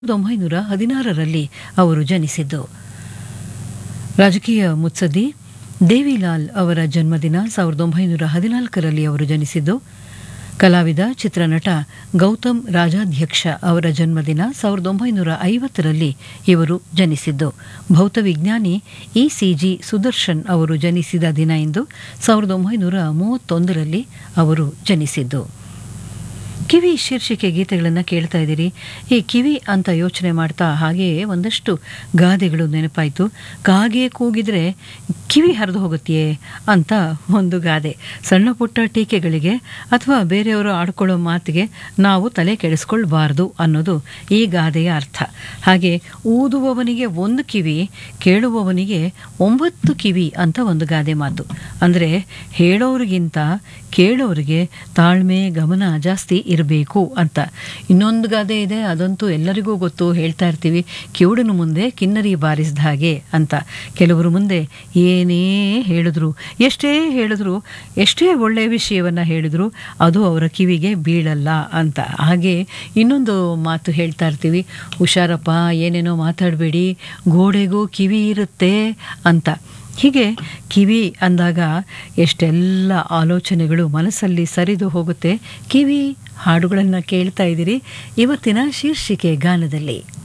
ಸಾವಿರದ ಒಂಬೈನೂರ ಹದಿನಾರರಲ್ಲಿ ಅವರು ಜನಿಸಿದ್ದು ರಾಜಕೀಯ ಮುತ್ಸದ್ದಿ ದೇವಿಲಾಲ್ ಅವರ ಜನ್ಮದಿನ ಸಾವಿರದ ಒಂಬೈನೂರ ಹದಿನಾಲ್ಕರಲ್ಲಿ ಅವರು ಜನಿಸಿದ್ದು ಕಲಾವಿದ ಚಿತ್ರನಟ ಗೌತಮ್ ರಾಜಾಧ್ಯಕ್ಷ ಅವರ ಜನ್ಮದಿನ ಸಾವಿರದ ಒಂಬೈನೂರ ಐವತ್ತರಲ್ಲಿ ಇವರು ಜನಿಸಿದ್ದು ಭೌತವಿಜ್ಞಾನಿ ಇ ಸಿ ಜಿ ಸುದರ್ಶನ್ ಅವರು ಜನಿಸಿದ ದಿನ ಎಂದು ಸಾವಿರದ ಒಂಬೈನೂರ ಮೂವತ್ತೊಂದರಲ್ಲಿ ಅವರು ಜನಿಸಿದ್ದು ಕಿವಿ ಶೀರ್ಷಿಕೆ ಗೀತೆಗಳನ್ನು ಕೇಳ್ತಾ ಇದ್ದೀರಿ ಈ ಕಿವಿ ಅಂತ ಯೋಚನೆ ಮಾಡ್ತಾ ಹಾಗೆಯೇ ಒಂದಷ್ಟು ಗಾದೆಗಳು ನೆನಪಾಯಿತು ಕಾಗೆ ಕೂಗಿದ್ರೆ ಕಿವಿ ಹರಿದು ಹೋಗುತ್ತೆಯೇ ಅಂತ ಒಂದು ಗಾದೆ ಸಣ್ಣ ಪುಟ್ಟ ಟೀಕೆಗಳಿಗೆ ಅಥವಾ ಬೇರೆಯವರು ಆಡ್ಕೊಳ್ಳೋ ಮಾತಿಗೆ ನಾವು ತಲೆ ಕೆಡಿಸ್ಕೊಳ್ಬಾರ್ದು ಅನ್ನೋದು ಈ ಗಾದೆಯ ಅರ್ಥ ಹಾಗೆ ಊದುವವನಿಗೆ ಒಂದು ಕಿವಿ ಕೇಳುವವನಿಗೆ ಒಂಬತ್ತು ಕಿವಿ ಅಂತ ಒಂದು ಗಾದೆ ಮಾತು ಅಂದರೆ ಹೇಳೋರಿಗಿಂತ ಕೇಳೋರಿಗೆ ತಾಳ್ಮೆ ಗಮನ ಜಾಸ್ತಿ ಇರಬೇಕು ಅಂತ ಇನ್ನೊಂದು ಗಾದೆ ಇದೆ ಅದಂತೂ ಎಲ್ಲರಿಗೂ ಗೊತ್ತು ಹೇಳ್ತಾ ಇರ್ತೀವಿ ಕಿವುಡನ ಮುಂದೆ ಕಿನ್ನರಿ ಬಾರಿಸಿದ ಹಾಗೆ ಅಂತ ಕೆಲವರು ಮುಂದೆ ಏನೇ ಹೇಳಿದ್ರು ಎಷ್ಟೇ ಹೇಳಿದ್ರು ಎಷ್ಟೇ ಒಳ್ಳೆಯ ವಿಷಯವನ್ನು ಹೇಳಿದ್ರು ಅದು ಅವರ ಕಿವಿಗೆ ಬೀಳಲ್ಲ ಅಂತ ಹಾಗೆ ಇನ್ನೊಂದು ಮಾತು ಹೇಳ್ತಾ ಇರ್ತೀವಿ ಹುಷಾರಪ್ಪ ಏನೇನೋ ಮಾತಾಡಬೇಡಿ ಗೋಡೆಗೂ ಕಿವಿ ಇರುತ್ತೆ ಅಂತ ಹೀಗೆ ಕಿವಿ ಅಂದಾಗ ಎಷ್ಟೆಲ್ಲ ಆಲೋಚನೆಗಳು ಮನಸ್ಸಲ್ಲಿ ಸರಿದು ಹೋಗುತ್ತೆ ಕಿವಿ ಹಾಡುಗಳನ್ನು ಕೇಳ್ತಾ ಇದ್ದೀರಿ ಇವತ್ತಿನ ಶೀರ್ಷಿಕೆ ಗಾನದಲ್ಲಿ